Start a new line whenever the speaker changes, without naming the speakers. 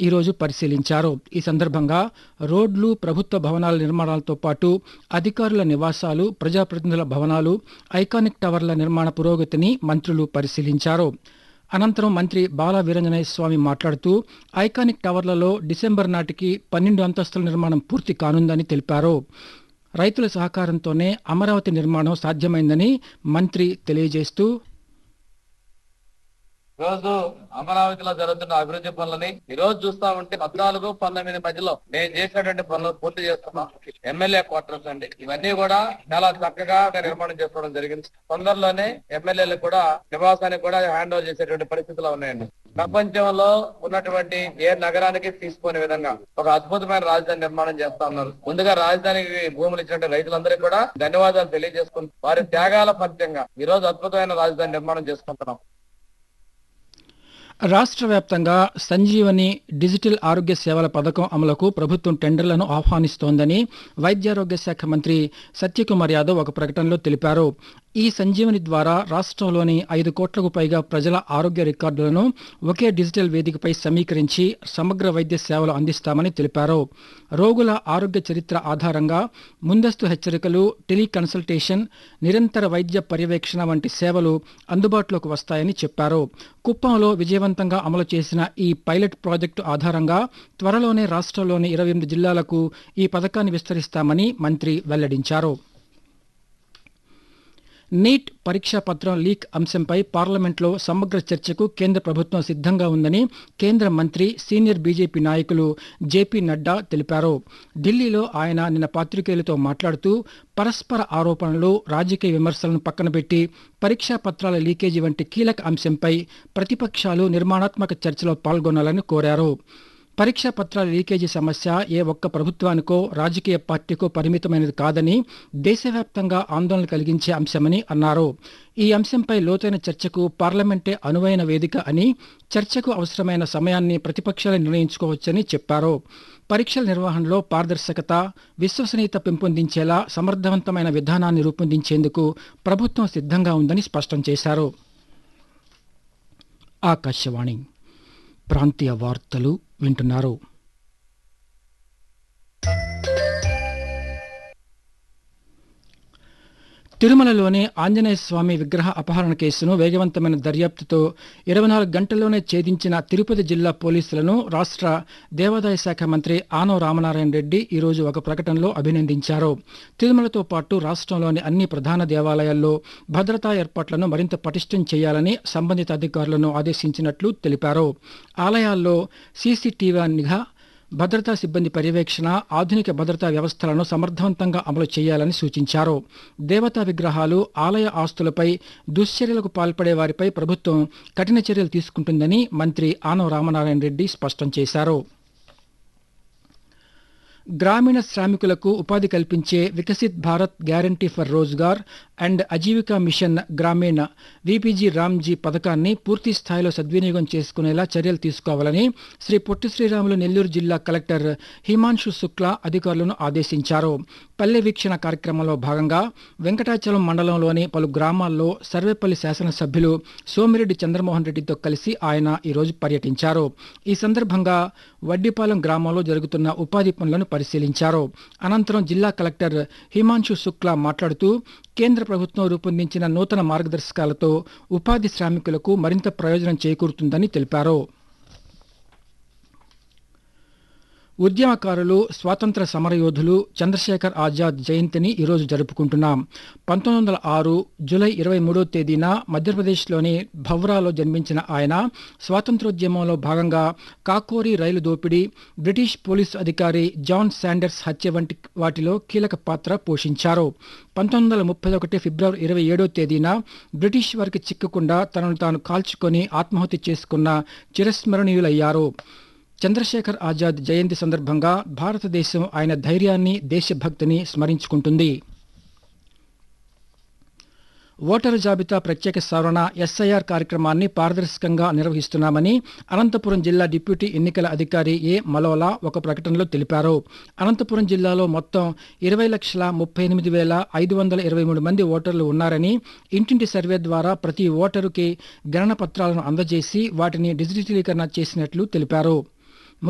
ఈరోజు పరిశీలించారు ఈ సందర్భంగా రోడ్లు ప్రభుత్వ భవనాల నిర్మాణాలతో పాటు అధికారుల నివాసాలు ప్రజాప్రతినిధుల భవనాలు ఐకానిక్ టవర్ల నిర్మాణ పురోగతిని మంత్రులు పరిశీలించారు అనంతరం మంత్రి బాల వీరంజనేయ స్వామి మాట్లాడుతూ ఐకానిక్ టవర్లలో డిసెంబర్ నాటికి పన్నెండు అంతస్తుల నిర్మాణం పూర్తి కానుందని తెలిపారు రైతుల సహకారంతోనే అమరావతి నిర్మాణం సాధ్యమైందని మంత్రి తెలియజేస్తూ
రోజు అమరావతిలో జరుగుతున్న అభివృద్ధి పనులని ఈ రోజు చూస్తా ఉంటే పద్నాలుగు పంతొమ్మిది మధ్యలో నేను చేసినటువంటి పనులు పూర్తి చేస్తున్నాం ఎమ్మెల్యే క్వార్టర్స్ అండి ఇవన్నీ కూడా చాలా చక్కగా నిర్మాణం చేసుకోవడం జరిగింది తొందరలోనే ఎమ్మెల్యేలు కూడా నివాసానికి కూడా హ్యాండ్ ఓవర్ చేసేటువంటి పరిస్థితులు ఉన్నాయండి ప్రపంచంలో ఉన్నటువంటి ఏ నగరానికి తీసుకునే విధంగా ఒక అద్భుతమైన రాజధాని నిర్మాణం చేస్తా ఉన్నారు ముందుగా రాజధానికి భూములు ఇచ్చినటువంటి రైతులందరికీ కూడా ధన్యవాదాలు తెలియజేసుకుంటూ వారి త్యాగాల ఫలితంగా ఈ రోజు అద్భుతమైన రాజధాని నిర్మాణం చేసుకుంటున్నాం
రాష్ట్ర వ్యాప్తంగా సంజీవని డిజిటల్ ఆరోగ్య సేవల పథకం అమలుకు ప్రభుత్వం టెండర్లను ఆహ్వానిస్తోందని వైద్యారోగ్య శాఖ మంత్రి సత్యకుమార్ యాదవ్ ఒక ప్రకటనలో తెలిపారు ఈ సంజీవని ద్వారా రాష్ట్రంలోని ఐదు కోట్లకు పైగా ప్రజల ఆరోగ్య రికార్డులను ఒకే డిజిటల్ వేదికపై సమీకరించి సమగ్ర వైద్య సేవలు అందిస్తామని తెలిపారు రోగుల ఆరోగ్య చరిత్ర ఆధారంగా ముందస్తు హెచ్చరికలు టెలికన్సల్టేషన్ నిరంతర వైద్య పర్యవేక్షణ వంటి సేవలు అందుబాటులోకి వస్తాయని చెప్పారు కుప్పంలో విజయవంతంగా అమలు చేసిన ఈ పైలట్ ప్రాజెక్టు ఆధారంగా త్వరలోనే రాష్ట్రంలోని ఇరవై ఎనిమిది జిల్లాలకు ఈ పథకాన్ని విస్తరిస్తామని మంత్రి వెల్లడించారు నీట్ పరీక్షా పత్రం లీక్ అంశంపై పార్లమెంట్లో సమగ్ర చర్చకు కేంద్ర ప్రభుత్వం సిద్ధంగా ఉందని కేంద్ర మంత్రి సీనియర్ బీజేపీ నాయకులు జేపీ నడ్డా తెలిపారు ఢిల్లీలో ఆయన నిన్న పాత్రికేయులతో మాట్లాడుతూ పరస్పర ఆరోపణలు రాజకీయ విమర్శలను పక్కనబెట్టి పరీక్షా పత్రాల లీకేజీ వంటి కీలక అంశంపై ప్రతిపక్షాలు నిర్మాణాత్మక చర్చలో పాల్గొనాలని కోరారు పరీక్షా పత్రాల లీకేజీ సమస్య ఏ ఒక్క ప్రభుత్వానికో రాజకీయ పార్టీకో పరిమితమైనది కాదని దేశవ్యాప్తంగా ఆందోళన కలిగించే అంశమని అన్నారు ఈ అంశంపై లోతైన చర్చకు పార్లమెంటే అనువైన వేదిక అని చర్చకు అవసరమైన సమయాన్ని ప్రతిపక్షాలు నిర్ణయించుకోవచ్చని చెప్పారు పరీక్షల నిర్వహణలో పారదర్శకత విశ్వసనీయత పెంపొందించేలా సమర్థవంతమైన విధానాన్ని రూపొందించేందుకు ప్రభుత్వం సిద్ధంగా ఉందని స్పష్టం చేశారు ఆకాశవాణి ప్రాంతీయ వార్తలు వింటున్నారు తిరుమలలోని ఆంజనేయ స్వామి విగ్రహ అపహరణ కేసును వేగవంతమైన దర్యాప్తుతో ఇరవై నాలుగు గంటల్లోనే ఛేదించిన తిరుపతి జిల్లా పోలీసులను రాష్ట్ర దేవాదాయ శాఖ మంత్రి ఆనవ రామనారాయణ రెడ్డి ఈరోజు ఒక ప్రకటనలో అభినందించారు తిరుమలతో పాటు రాష్ట్రంలోని అన్ని ప్రధాన దేవాలయాల్లో భద్రతా ఏర్పాట్లను మరింత పటిష్టం చేయాలని సంబంధిత అధికారులను ఆదేశించినట్లు తెలిపారు ఆలయాల్లో సీసీటీవీ నిఘా భద్రతా సిబ్బంది పర్యవేక్షణ ఆధునిక భద్రతా వ్యవస్థలను సమర్థవంతంగా అమలు చేయాలని సూచించారు దేవతా విగ్రహాలు ఆలయ ఆస్తులపై దుశ్చర్యలకు పాల్పడే వారిపై ప్రభుత్వం కఠిన చర్యలు తీసుకుంటుందని మంత్రి ఆనవ రామనారాయణ రెడ్డి స్పష్టం చేశారు గ్రామీణ శ్రామికులకు ఉపాధి కల్పించే Viksit Bharat guarantee for Rozgar and Ajeevika mission Gramin VBG Ramji పథకాన్ని పూర్తి స్థాయిలో సద్వినియోగం చేసుకునేలా చర్యలు తీసుకోవాలని శ్రీ పొట్టి శ్రీరాములు నెల్లూరు జిల్లా కలెక్టర్ హిమాంశు శుక్లా అధికారులను ఆదేశించారు పల్లె వీక్షణ కార్యక్రమంలో భాగంగా వెంకటాచలం మండలంలోని పలు గ్రామాల్లో సర్వేపల్లి శాసనసభ్యులు సోమిరెడ్డి చంద్రమోహన్ రెడ్డితో కలిసి ఆయన ఈరోజు పర్యటించారు ఈ సందర్భంగా వడ్డిపాలెం గ్రామంలో జరుగుతున్న ఉపాధి పనులను పరిశీలించారు అనంతరం జిల్లా కలెక్టర్ హిమాంశు శుక్లా మాట్లాడుతూ కేంద్ర ప్రభుత్వం రూపొందించిన నూతన మార్గదర్శకాలతో ఉపాధి శ్రామికులకు మరింత ప్రయోజనం చేకూరుతుందని తెలిపారు ఉద్యమకారులు స్వాతంత్ర సమరయోధులు చంద్రశేఖర్ ఆజాద్ జయంతిని ఈరోజు జరుపుకుంటున్నాం పంతొమ్మిది వందల ఆరు జూలై ఇరవై మూడో తేదీన మధ్యప్రదేశ్లోని భవ్రాలో జన్మించిన ఆయన స్వాతంత్రోద్యమంలో భాగంగా కాకోరి రైలు దోపిడీ బ్రిటిష్ పోలీసు అధికారి జాన్ శాండర్స్ హత్య వంటి వాటిలో కీలక పాత్ర పోషించారు పంతొమ్మిది వందల ముప్పై ఒకటి ఫిబ్రవరి ఇరవై ఏడో తేదీన బ్రిటిష్ వారికి చిక్కకుండా తనను తాను కాల్చుకొని ఆత్మహత్య చేసుకున్న చిరస్మరణీయులయ్యారు చంద్రశేఖర్ ఆజాద్ జయంతి సందర్భంగా భారతదేశం ఆయన ధైర్యాన్ని దేశభక్తిని స్మరించుకుంటుంది ఓటరు జాబితా ప్రత్యేక సవరణ ఎస్ఐఆర్ కార్యక్రమాన్ని పారదర్శకంగా నిర్వహిస్తున్నామని అనంతపురం జిల్లా డిప్యూటీ ఎన్నికల అధికారి ఏ మలోలా ఒక ప్రకటనలో తెలిపారు అనంతపురం జిల్లాలో మొత్తం ఇరవై లక్షల ముప్పై ఎనిమిది వేల ఐదు వందల ఇరవై మూడు మంది ఓటర్లు ఉన్నారని ఇంటింటి సర్వే ద్వారా ప్రతి ఓటరుకి గణన పత్రాలను అందజేసి వాటిని డిజిటలీకరణ చేసినట్లు తెలిపారు